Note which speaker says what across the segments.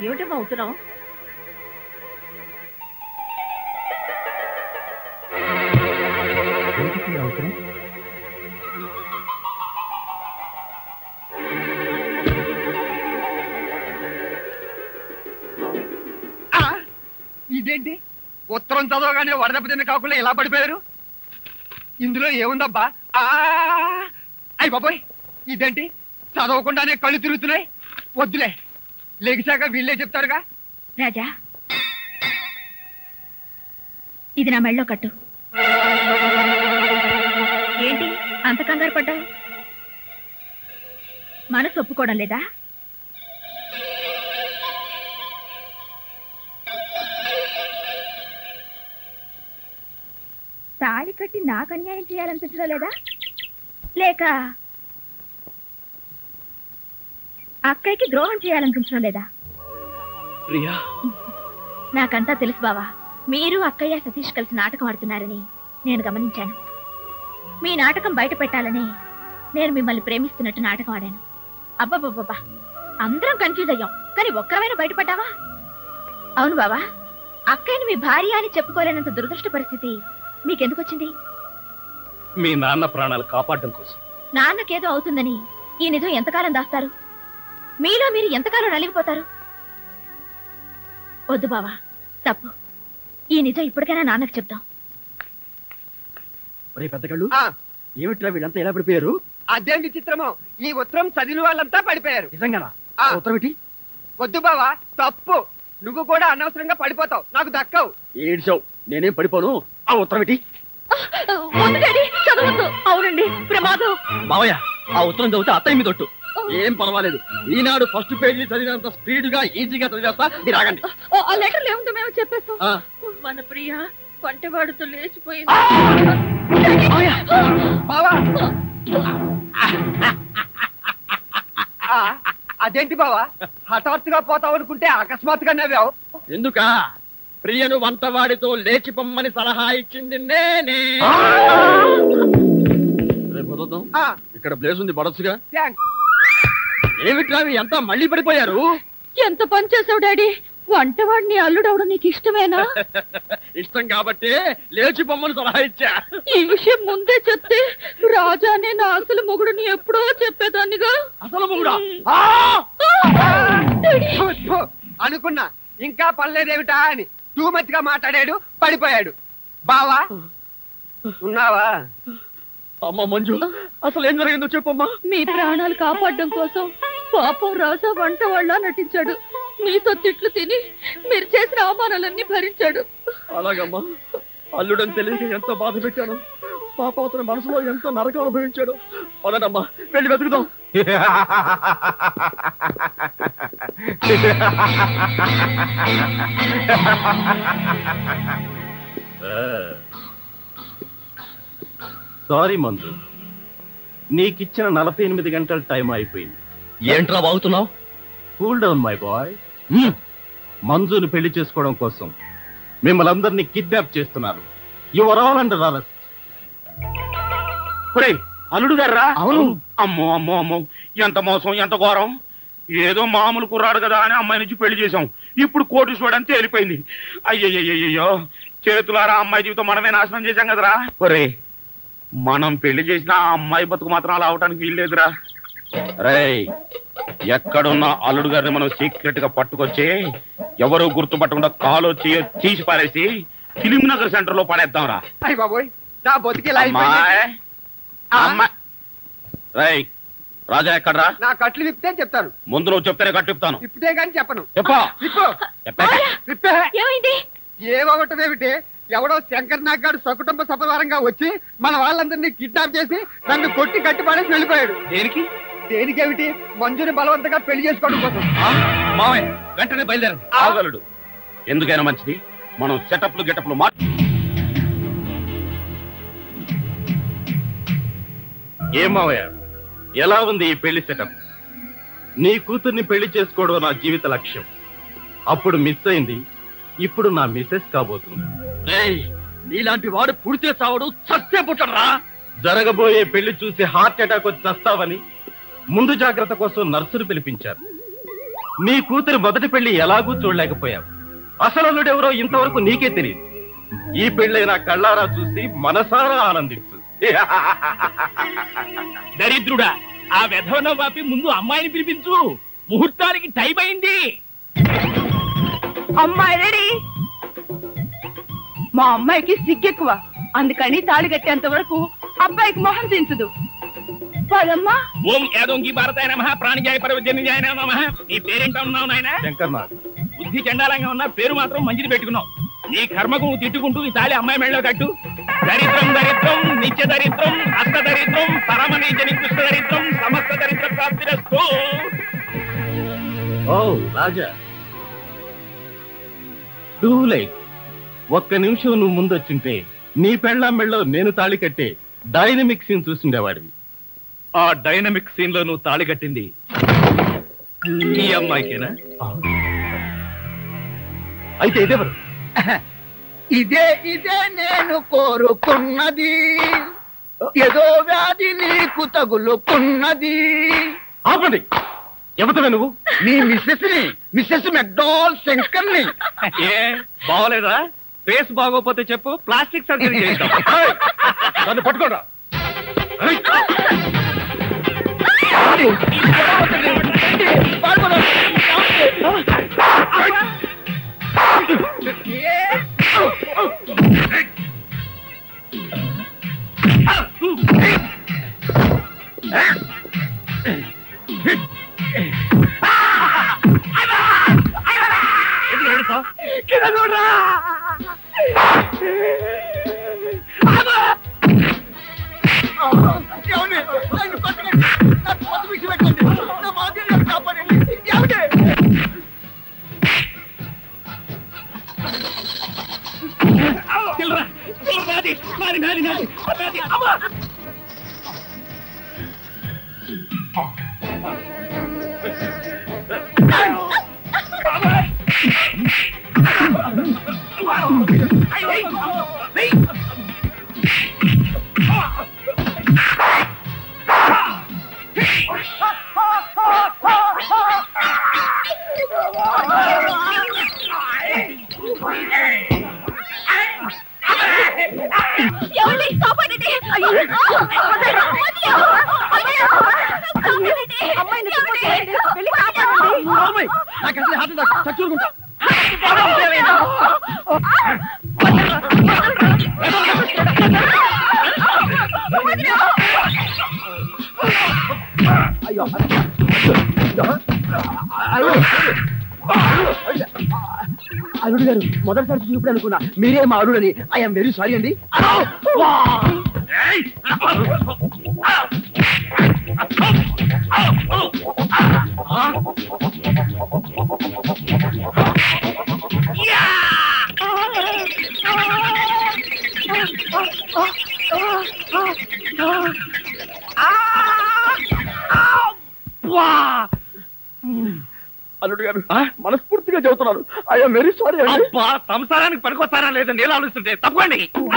Speaker 1: ఏమిటమ్మా అవుతున్నావు
Speaker 2: ఆ! ఇదేంటి ఉత్తరం చదవగానే వడదెబ్బ తిన్న కాకుండా ఎలా పడిపోయారు ఇందులో ఏముందబ్బా ఆ! అయ్ బాబోయ్ ఇదేంటి చదవకుండానే కళ్ళు తిరుగుతున్నాయి వద్దులే లెగిశాక వీళ్ళే చెప్తారుగా
Speaker 1: రాజా ఇది నా మెళ్ళో కట్టు ఏంటి అంత కంగారు పడ్డావు మనసు ఒప్పుకోవడం లేదా తాళి కట్టి నాకు అన్యాయం చేయాలనిపించడం లేదా లేక అక్కయ్యకి ద్రోహం చేయాలనిపించడం లేదా
Speaker 3: ప్రియా
Speaker 1: నాకంతా తెలుసు బావా మీరు అక్కయ్య సతీష్ కలిసి నాటకం ఆడుతున్నారని నేను గమనించాను మీ నాటకం బయట పెట్టాలని నేను మిమ్మల్ని ప్రేమిస్తున్నట్టు నాటకం ఆడాను అబ్బబ్బబ్బబ్బా అందరం కన్ఫ్యూజ్ అయ్యాం కానీ ఒక్కరైనా బయటపడ్డావా అవును బావా అక్కయ్యని మీ భార్య అని చెప్పుకోలేనంత దురదృష్ట పరిస్థితి మీకెందుకు వచ్చింది
Speaker 3: మీ నాన్న ప్రాణాలు కాపాడడం కోసం
Speaker 1: నాన్నకేదో అవుతుందని ఈ నిజం ఎంతకాలం దాస్తారు మీలో మీరు ఎంతకాలం నలిగిపోతారు వద్దు బావా తప్పు ఈ నిజం ఇప్పటికైనా నాన్నకు చెప్దాం
Speaker 3: ఒరే పెద్ద కళ్ళు
Speaker 2: ఆ,
Speaker 3: ఏమిట్రా వీళ్ళంతా ఎలా పడిపోయారు
Speaker 2: అదేం విచిత్రమో ఈ ఉత్తరం చదివిన వాళ్ళంతా పడిపోయారు
Speaker 3: నిజంగానా
Speaker 2: ఆ.
Speaker 3: ఉత్తరం ఏంటి
Speaker 2: వద్దు బావా తప్పు నువ్వు కూడా అనవసరంగా పడిపోతావు నాకు దక్కవు
Speaker 3: ఏడ్చావు నేనేం పడిపోను ఆ ఉత్తరం ఏంటి
Speaker 1: వద్దు డాడీ, చదవద్దు. అవునండి ప్రమాదం
Speaker 3: మావయ్య ఆ ఉత్తరం చదివితే అత్తయ్య మీద ఒట్టు ఏం పర్వాలేదు ఈనాడు ఫస్ట్ పేజీ చదివినంత స్పీడ్ గా ఈజీగా చదివేస్తా మీరు ఆగండి
Speaker 1: ఆ లెటర్ ఏముందో మేము చెప్పేస్తాం
Speaker 3: ఆ.
Speaker 1: మన ప్రియ వంటవాడుతో లేచిపోయింది
Speaker 2: బావా ఆ, అదేంటి బావా హఠాత్తుగా పోతావు అనుకుంటే అకస్మాత్తుగా నవ్వావు
Speaker 3: ఎందుక ప్రియను వంటవాడితో లేచి పొమ్మని సలహా ఇచ్చింది నేనే రేపు వదులుదాం.
Speaker 2: ఆ,
Speaker 3: ఇక్కడ ప్లేస్ ఉంది పడొచ్చుగా
Speaker 2: థాంక్స్.
Speaker 3: ఏమిట్రా ఎంత మళ్ళీ పడిపోయారు
Speaker 1: ఎంత పని చేసావు డాడీ వంటవాడిని అల్లుడవడం నీకు ఇష్టమేనా
Speaker 3: ఇష్టం కాబట్టి లేచి పొమ్మని సలహా ఇచ్చా
Speaker 1: ఈ విషయం ముందే చెప్తే రాజానే నా అసలు మొగుడుని ఎప్పుడో చెప్పేదాన్నిగా
Speaker 3: అసలు మొగుడా
Speaker 2: ఆ! ఫు, ఫు, అనుకున్నా ఇంకా పర్లేదేమిటా అని టూ మచ్ గా మాట్లాడాడు పడిపోయాడు బావా ఉన్నావా
Speaker 3: అమ్మ మంజు అసలు ఏం జరిగిందో చెప్పమ్మా
Speaker 1: మీ ప్రాణాలు కాపాడడం కోసం పాపం రాజా వంట వాళ్ళ నటించాడు మీతో తిట్లు తిని మీరు చేసిన అవమానాలన్నీ భరించాడు
Speaker 3: అలాగమ్మా అల్లుడని తెలియక ఎంత బాధ పెట్టాను పాప అతని మనసులో ఎంత నరకం అనుభవించాడు పదనమ్మా వెళ్ళి వెతుకుదాం
Speaker 4: సారీ మంజు నీకిచ్చిన నలభై ఎనిమిది గంటల టైం అయిపోయింది
Speaker 3: ఏంట్రా బాగుతున్నావు
Speaker 4: కూల్ డౌన్ మై బాయ్ మంజుని పెళ్లి చేసుకోవడం కోసం మిమ్మల్ని అందరినీ కిడ్నాప్ చేస్తున్నారు యువర్ ఆల్ అండర్ అరెస్ట్
Speaker 5: అల్లుడు గారా
Speaker 3: అవును.
Speaker 5: అమ్మో అమ్మో అమ్మో ఎంత మోసం ఎంత ఘోరం ఏదో మామూలు కుర్రాడు కదా అని అమ్మాయి నుంచి పెళ్లి చేశాం ఇప్పుడు కోటీశ్వరుడు అని తేలిపోయింది అయ్యయ్యో చేతులారా అమ్మాయి జీవితం మనమే నాశనం చేశాం కదరా ఒరే మనం పెళ్లి చేసిన ఆ అమ్మాయి బతుకు మాత్రం అలా అవటానికి వీల్లేదురా రేయ్ ఎక్కడున్న అల్లుడు గారిని మనం సీక్రెట్ గా పట్టుకొచ్చి ఎవరు గుర్తుపట్టకుండా కాలో చేయో తీసి పారేసి ఫిలిం నగర్ సెంటర్ లో పడేద్దాం రా
Speaker 2: అయ్య బాబోయ్ నా బతికి ఇలా అయిపోయింది.
Speaker 5: అమ్మాయి
Speaker 2: ఆ,
Speaker 5: అమ్మాయి రేయ్ రాజా ఎక్కడ్రా
Speaker 2: నా కట్లు విప్పితే చెప్తాను
Speaker 5: ముందు నువ్వు చెప్తేనే కట్టిస్తాను
Speaker 2: విప్పితే గాని చెప్పను
Speaker 5: చెప్పు
Speaker 2: విప్పు
Speaker 5: చెప్పే
Speaker 2: విప్పే
Speaker 1: ఏమైంది
Speaker 2: ఏమవటమేమిటి ఎవడో శంకర్ నాగ్ గారు సకుటుంబ సపరివారంగా వచ్చి మన వాళ్ళందరినీ కిడ్నాప్ చేసి నన్ను కొట్టి కట్టి పడేసి వెళ్ళిపోయాడు
Speaker 5: దేనికి
Speaker 2: దేనికేమిటి మంజుని బలవంతంగా పెళ్లి చేసుకోవడం కోసం
Speaker 5: మావయ్య వెంటనే బయలుదేరండి ఆగలడు ఎందుకైనా మంచిది మనం సెటప్లు గెటప్లు మార్చి
Speaker 4: ఏం మావయ్య ఎలా ఉంది ఈ పెళ్లి సెటప్ నీ కూతుర్ని పెళ్లి చేసుకోవడం నా జీవిత లక్ష్యం అప్పుడు మిస్ అయింది ఇప్పుడు నా మిస్సెస్ కాబోతుంది
Speaker 3: రేయ్ నీలాంటి వాడు పుడితే చావడు చస్తే పుట్టరా
Speaker 4: జరగబోయే పెళ్లి చూసి హార్ట్ అటాక్ వచ్చి చస్తావని ముందు జాగ్రత్త కోసం నర్సును పిలిపించారు నీ కూతురి మొదటి పెళ్లి ఎలాగూ చూడలేకపోయావు అసలు అల్లుడెవరో ఇంతవరకు నీకే తెలియదు ఈ పెళ్ళైనా కళ్ళారా చూసి మనసారా ఆనందించు
Speaker 6: దరిద్రుడా ఆ వెధవన వాపి ముందు అమ్మాయిని పిలిపించు ముహూర్తానికి టైం అయింది
Speaker 7: అమ్మాయి రెడీ మా అమ్మాయికి సిగ్గెక్కువ అందుకని తాళి కట్టేంత వరకు అబ్బాయికి మొహం దించదు పదమ్మా
Speaker 6: ఓం యాదోంగి భారతాయ నమ ప్రాణిజాయ పరవజన్యాయ నమ నీ పేరేంటా ఉన్నావు నాయన
Speaker 4: శంకర్ నాథ్
Speaker 6: బుద్ధి చండాలంగా ఉన్నా పేరు మాత్రం మంచిది పెట్టుకున్నావు నీ కర్మకు నువ్వు తిట్టుకుంటూ ఈ తాళి అమ్మాయి మెళ్ళలో కట్టు దరిద్రం దరిద్రం నిత్య దరిద్రం అస్త దరిద్రం పరమ నీచ నికృష్ట దరిద్రం సమస్త దరిద్ర ప్రాప్తిరస్తు
Speaker 4: ఓ రాజా టూ లైట్ ఒక్క నిమిషం నువ్వు ముందొచ్చుంటే నీ పెళ్ళాం మెళ్ళో నేను తాళి కట్టే డైనమిక్ సీన్ చూస్తుండేవాడివి
Speaker 6: ఆ డైనమిక్ సీన్ లో నువ్వు తాళి కట్టింది ఈ అమ్మాయికేనా
Speaker 4: అయితే ఇదెవరు
Speaker 2: ఇదే ఇదే నేను కోరుకున్నది ఏదో వ్యాధి నీకు తగులుకున్నది
Speaker 4: ఆపండి ఎవతవే నువ్వు
Speaker 2: నీ మిస్సెస్ ని మిస్సెస్ మెక్డాల్ శంకర్ ని
Speaker 6: ఏ బాగోలేదా ఫేస్ బాగోపోతే చెప్పు ప్లాస్టిక్ సర్జరీ చేద్దాం
Speaker 4: ఏయ్, నన్ను పట్టుకోరా ఏయ్,
Speaker 2: ఏమండి? నన్ను పట్టుకోండి. నాకు పొద్దు పిచ్చి పెట్టండి. నా మాదిరిగా కాపాడండి. ఏమండి?
Speaker 6: చిల్లరా, చిల్లర నాది, నాది, నాది, నాది, నాది, అమ్మా!
Speaker 1: ఏమండి? కాపాడండి. అయ్యో. వదలు. అయ్యో. కాపాడండి.
Speaker 7: అమ్మాయిని
Speaker 1: ఏమండి?
Speaker 7: వెళ్ళి కాపాడండి
Speaker 2: అమ్మాయి, నాకు అసలు హార్ట్ అటాక్. చచ్చూరుకుంటా. అయ్యో అల్లుడు గారు మొదటిసారి చూపుడు అనుకున్నా మీరే మా అల్లుడని ఐఎమ్ వెరీ సారీ అండి
Speaker 3: అల్లుడు గారు మనస్ఫూర్తిగా చెబుతున్నాను ఐఎమ్ వెరీ సారీ అండి
Speaker 6: అబ్బా సంసారానికి పనికొస్తారా లేదని నేను ఆలోచిస్తుంటే తప్పండి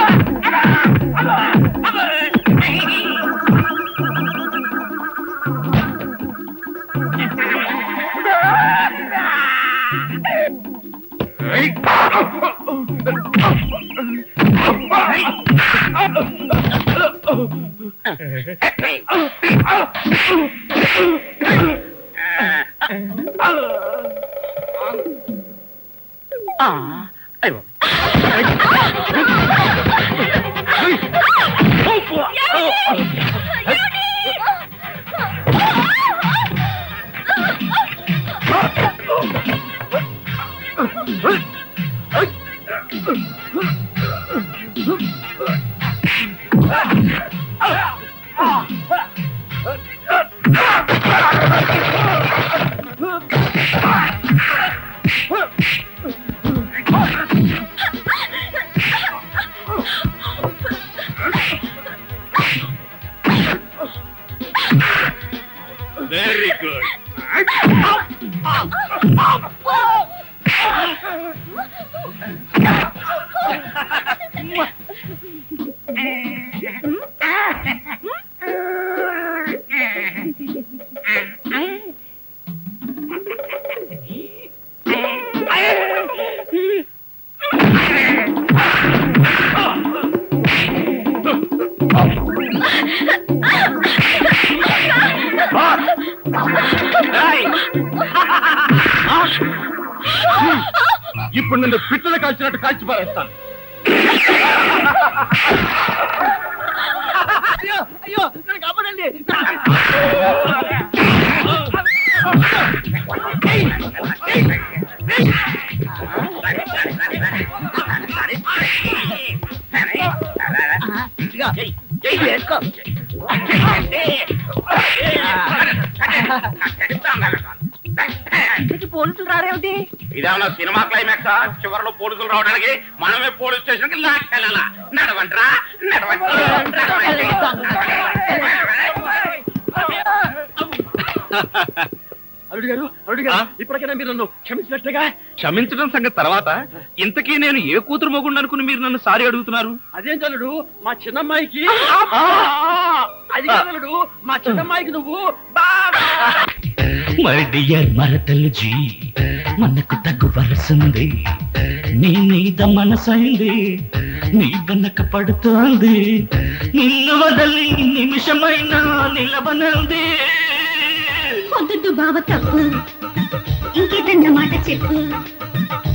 Speaker 6: వెరీ గుడ్
Speaker 4: ఇప్పుడు నిన్ను పిట్టలు కాల్చినట్టు కాల్చి పారేస్తాను
Speaker 3: అయ్యో అయ్యో నన్ను కాపాడండి ఇంటికి పోలీసులు రారేమిటి
Speaker 5: ఇదేమన్నా సినిమా క్లైమాక్స్ చివరిలో పోలీసులు రావడానికి మనమే పోలీస్ స్టేషన్ కి లాక్కెళ్ళాలా నడవంట్రా
Speaker 3: అల్లుడు గారు అల్లుడు గారు ఇప్పటికైనా మీరు నన్ను క్షమించినట్లుగా
Speaker 4: క్షమించడం సంగతి తర్వాత ఇంతకీ నేను ఏ కూతురు మొగుండు అనుకుని మీరు నన్ను సారీ అడుగుతున్నారు
Speaker 3: అదేం చల్లుడు మా చిన్నమ్మాయికి ఆ, అది కాదు అల్లుడు మా చిన్నమ్మాయికి నువ్వు బాగా
Speaker 8: మై డియర్ మరదలు జీ మనకు తగ్గు వరసుంది నీ మీద మనసైంది నీ వెనక పడుతోంది నిన్ను వదలి నిమిషమైనా నిలబనంది
Speaker 9: వద్దు బావ తప్పు ఇంకేదన్న మాట చెప్పు